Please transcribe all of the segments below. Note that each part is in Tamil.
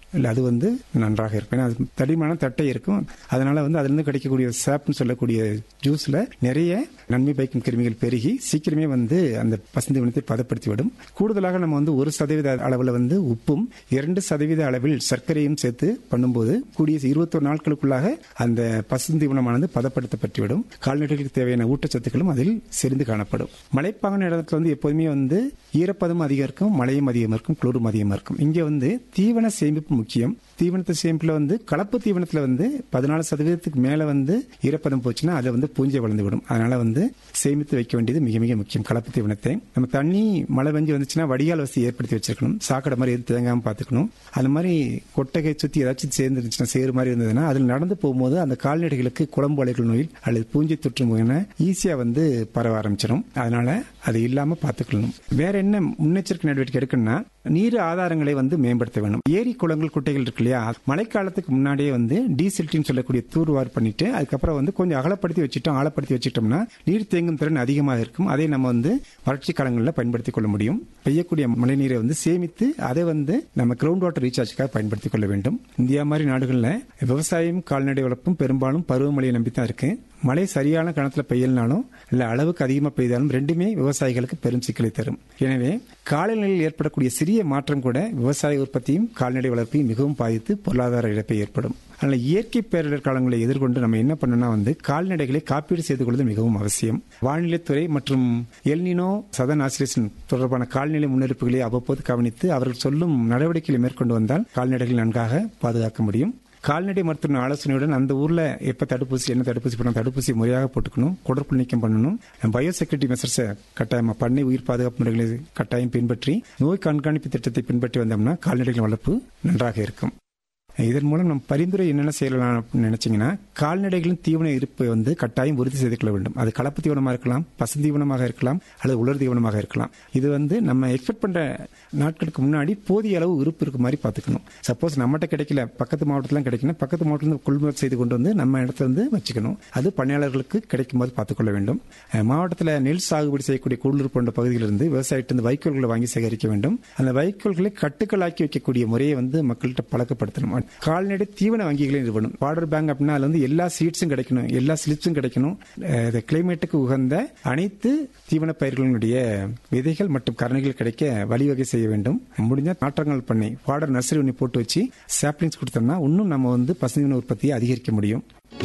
இல்லை அது வந்து நன்றாக இருக்கும் ஏன்னா அது தடிமான தட்டை இருக்கும் அதனால வந்து அதிலிருந்து கிடைக்கக்கூடிய சாப்னு சொல்லக்கூடிய ஜூஸ்ல நிறைய நன்மை பயக்கும் கிருமிகள் பெருகி சீக்கிரமே வந்து அந்த பசுந்தீவனத்தை பதப்படுத்தி விடும் கூடுதலாக நம்ம வந்து ஒரு சதவீத அளவில் வந்து உப்பும் இரண்டு சதவீத அளவில் சர்க்கரையும் சேர்த்து பண்ணும்போது கூடிய இருபத்தொரு நாட்களுக்குள்ளாக அந்த பசுந்தீவனமானது பதப்படுத்தப்பட்டுவிடும் கால்நடைகளுக்கு தேவையான ஊட்டச்சத்துக்களும் அதில் செறிந்து காணப்படும் மலைப்பாங்கான இடத்துல வந்து எப்போதுமே வந்து ஈரப்பதம் அதிகம் இருக்கும் மழையும் அதிகம் இருக்கும் குளிரும் அதிகமாக இருக்கும் இங்கே வந்து தீவன சேமிப்பு முக்கியம் தீவனத்தை சேமிப்புல வந்து கலப்பு தீவனத்துல வந்து பதினாலு சதவீதத்துக்கு மேல வந்து ஈரப்பதம் போச்சுன்னா அதுல வந்து பூஞ்சை வளர்ந்து விடும் அதனால வந்து சேமித்து வைக்க வேண்டியது மிக மிக முக்கியம் கலப்பு தீவனத்தை நம்ம தண்ணி மழை பெஞ்சு வந்துச்சுன்னா வடிகால் வசதி ஏற்படுத்தி வச்சிருக்கணும் சாக்கடை மாதிரி எதுவும் தேங்காம பாத்துக்கணும் அது மாதிரி கொட்டகை சுத்தி ஏதாச்சும் சேர்ந்து இருந்துச்சுன்னா சேறு மாதிரி இருந்ததுன்னா அதில் நடந்து போகும்போது அந்த கால்நடைகளுக்கு குழம்பு அலைகள் நோயில் அல்லது பூஞ்சை தொற்று நோயின ஈஸியா வந்து பரவ ஆரம்பிச்சிடும் அதனால அது இல்லாம பாத்துக்கணும் வேற என்ன முன்னெச்சரிக்கை நடவடிக்கை எடுக்கணும்னா நீர் ஆதாரங்களை வந்து மேம்படுத்த வேணும் ஏரி குளங்கள் குட்டைகள் இருக்கு இல்லையா மழைக்காலத்துக்கு முன்னாடியே வந்து டீசெல்ட்டின்னு சொல்லக்கூடிய தூர்வார் பண்ணிட்டு அதுக்கப்புறம் வந்து கொஞ்சம் அகலப்படுத்தி வச்சுட்டோம் ஆழப்படுத்தி வச்சுட்டோம்னா நீர் தேங்கும் திறன் அதிகமாக இருக்கும் அதை நம்ம வந்து வறட்சி காலங்களில் பயன்படுத்திக் கொள்ள முடியும் பெய்யக்கூடிய மழைநீரை வந்து சேமித்து அதை வந்து நம்ம கிரவுண்ட் வாட்டர் ரீசார்ஜுக்காக பயன்படுத்திக் கொள்ள வேண்டும் இந்தியா மாதிரி நாடுகளில் விவசாயம் கால்நடை வளர்ப்பும் பெரும்பாலும் பருவமழையை நம்பி தான் இருக்கு மழை சரியான கணத்துல பெய்யலனாலும் இல்ல அளவுக்கு அதிகமா பெய்தாலும் ரெண்டுமே விவசாயிகளுக்கு பெரும் சிக்கலை தரும் எனவே காலநிலையில் ஏற்படக்கூடிய சிறிய மாற்றம் கூட விவசாய உற்பத்தியும் கால்நடை வளர்ப்பையும் மிகவும் பாதித்து பொருளாதார இழப்பை ஏற்படும் அதனால இயற்கை பேரிடர் காலங்களை எதிர்கொண்டு நம்ம என்ன பண்ணணும்னா வந்து கால்நடைகளை காப்பீடு செய்து கொள்வது மிகவும் அவசியம் வானிலைத்துறை மற்றும் எல்னினோ சதன் ஆசிரியேஷன் தொடர்பான கால்நிலை முன்னெடுப்புகளை அவ்வப்போது கவனித்து அவர்கள் சொல்லும் நடவடிக்கைகளை மேற்கொண்டு வந்தால் கால்நடைகளை நன்றாக பாதுகாக்க முடியும் கால்நடை மருத்துவ ஆலோசனையுடன் அந்த ஊர்ல எப்ப தடுப்பூசி என்ன தடுப்பூசி பண்ணணும் தடுப்பூசி முறையாக போட்டுக்கணும் குடற்புள் நீக்கம் பண்ணணும் பயோசெக்யூரிட்டி மெசர்ஸை கட்டாயமா பண்ணை உயிர் பாதுகாப்பு முறைகளை கட்டாயம் பின்பற்றி நோய் கண்காணிப்பு திட்டத்தை பின்பற்றி வந்தோம்னா கால்நடைகள் வளர்ப்பு நன்றாக இருக்கும் இதன் மூலம் நம்ம பரிந்துரை என்னென்ன செய்யலாம் அப்படின்னு நினைச்சீங்கன்னா கால்நடைகளின் தீவன இருப்பை வந்து கட்டாயம் உறுதி செய்து கொள்ள வேண்டும் அது கலப்பு தீவனமாக இருக்கலாம் பசுந்தீவனமாக இருக்கலாம் அல்லது உலர் தீவனமாக இருக்கலாம் இது வந்து நம்ம எக்ஸ்பெக்ட் பண்ற நாட்களுக்கு முன்னாடி போதிய அளவு இருப்பு இருக்க மாதிரி பார்த்துக்கணும் சப்போஸ் நம்மகிட்ட கிடைக்கல பக்கத்து மாவட்டத்தில் கிடைக்கணும் பக்கத்து மாவட்டத்தில் கொள்முதல் செய்து கொண்டு வந்து நம்ம இடத்துல வந்து வச்சுக்கணும் அது பணியாளர்களுக்கு கிடைக்கும் போது பார்த்துக்கொள்ள வேண்டும் மாவட்டத்தில் நெல் சாகுபடி செய்யக்கூடிய கூடுதல் போன்ற பகுதியிலிருந்து விவசாயிட்டு வைக்கோல்களை வாங்கி சேகரிக்க வேண்டும் அந்த வைக்கோல்களை கட்டுக்களாக்கி வைக்கக்கூடிய முறையை வந்து மக்கள்கிட்ட பழக்கப்படுத்தணும் கால்நடை தீவன வங்கிகளை நிறுவனம் பார்டர் பேங்க் அப்படின்னா அதுல வந்து எல்லா சீட்ஸும் கிடைக்கணும் எல்லா ஸ்லிப்ஸும் கிடைக்கணும் கிளைமேட்டுக்கு உகந்த அனைத்து தீவன பயிர்களுடைய விதைகள் மற்றும் கரணைகள் கிடைக்க வழிவகை செய்ய வேண்டும் முடிஞ்ச நாற்றங்கள் பண்ணி பார்டர் நர்சரி ஒன்று போட்டு வச்சு சாப்ளிங்ஸ் கொடுத்தோம்னா இன்னும் நம்ம வந்து பசுந்தீவன உற்பத்தியை அதிகரிக்க முடியும்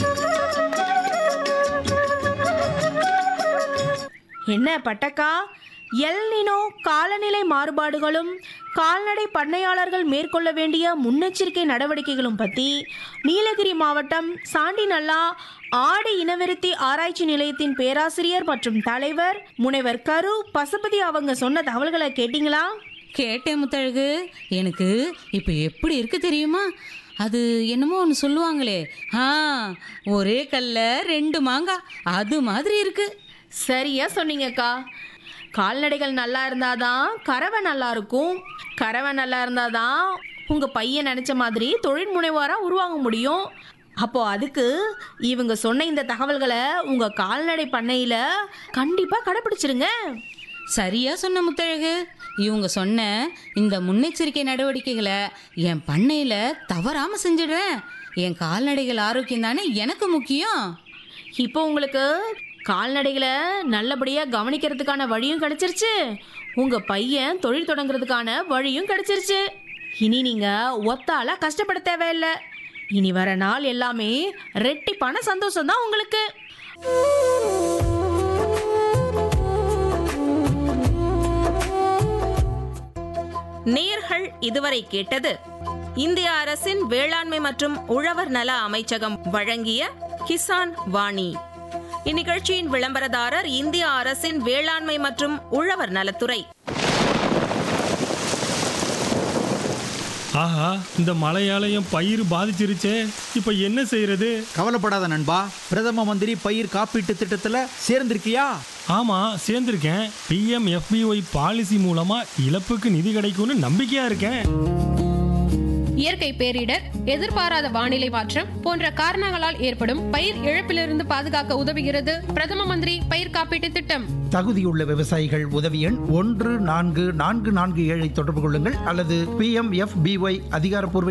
என்ன பட்டக்கா எல்னினோ காலநிலை மாறுபாடுகளும் கால்நடை பண்ணையாளர்கள் மேற்கொள்ள வேண்டிய முன்னெச்சரிக்கை நடவடிக்கைகளும் பற்றி நீலகிரி மாவட்டம் சாண்டிநல்லா ஆடு இனவிருத்தி ஆராய்ச்சி நிலையத்தின் பேராசிரியர் மற்றும் தலைவர் முனைவர் கரு பசுபதி அவங்க சொன்ன தகவல்களை கேட்டிங்களா கேட்டேன் முத்தழகு எனக்கு இப்போ எப்படி இருக்கு தெரியுமா அது என்னமோ ஒன்று சொல்லுவாங்களே ஆ ஒரே கல்ல ரெண்டு மாங்காய் அது மாதிரி இருக்கு சரியா சொன்னீங்கக்கா கால்நடைகள் நல்லா இருந்தாதான் கறவை நல்லா இருக்கும் கறவை நல்லா இருந்தாதான் உங்க பையன் நினைச்ச மாதிரி தொழில் முனைவாரா உருவாக முடியும் அப்போ அதுக்கு இவங்க சொன்ன இந்த தகவல்களை உங்க கால்நடை பண்ணையில கண்டிப்பா கடைபிடிச்சிருங்க சரியா சொன்ன முத்தழகு இவங்க சொன்ன இந்த முன்னெச்சரிக்கை நடவடிக்கைகளை என் பண்ணையில தவறாம செஞ்சிடுறேன் என் கால்நடைகள் ஆரோக்கியம் தானே எனக்கு முக்கியம் இப்போ உங்களுக்கு கால்நடைகளை நல்லபடியாக கவனிக்கிறதுக்கான வழியும் கிடைச்சிருச்சு உங்கள் பையன் தொழில் தொடங்குறதுக்கான வழியும் கிடைச்சிருச்சு இனி நீங்கள் ஒத்தால கஷ்டப்பட தேவையில்லை இனி வர நாள் எல்லாமே ரெட்டிப்பான சந்தோஷம் தான் உங்களுக்கு நேர்கள் இதுவரை கேட்டது இந்திய அரசின் வேளாண்மை மற்றும் உழவர் நல அமைச்சகம் வழங்கிய கிசான் வாணி இந்நிகழ்ச்சியின் விளம்பரதாரர் இந்திய அரசின் வேளாண்மை மற்றும் உழவர் நலத்துறை ஆஹா இந்த மழையால என் பயிர் பாதிச்சிருச்சே இப்போ என்ன செய்யறது கவலைப்படாத நண்பா பிரதம மந்திரி பயிர் காப்பீட்டு திட்டத்துல சேர்ந்திருக்கியா ஆமா சேர்ந்திருக்கேன் பிஎம் எஃபிஒய் பாலிசி மூலமா இழப்புக்கு நிதி கிடைக்கும்னு நம்பிக்கையா இருக்கேன் இயற்கை பேரிடர் எதிர்பாராத வானிலை மாற்றம் போன்ற காரணங்களால் ஏற்படும் பயிர் இழப்பிலிருந்து பாதுகாக்க உதவுகிறது பிரதம மந்திரி பயிர் காப்பீட்டு திட்டம் தகுதியுள்ள விவசாயிகள் உதவி எண் ஒன்று நான்கு நான்கு நான்கு ஏழை தொடர்பு கொள்ளுங்கள் அல்லது பி எம் எஃப் பிஒய் அதிகாரப்பூர்வ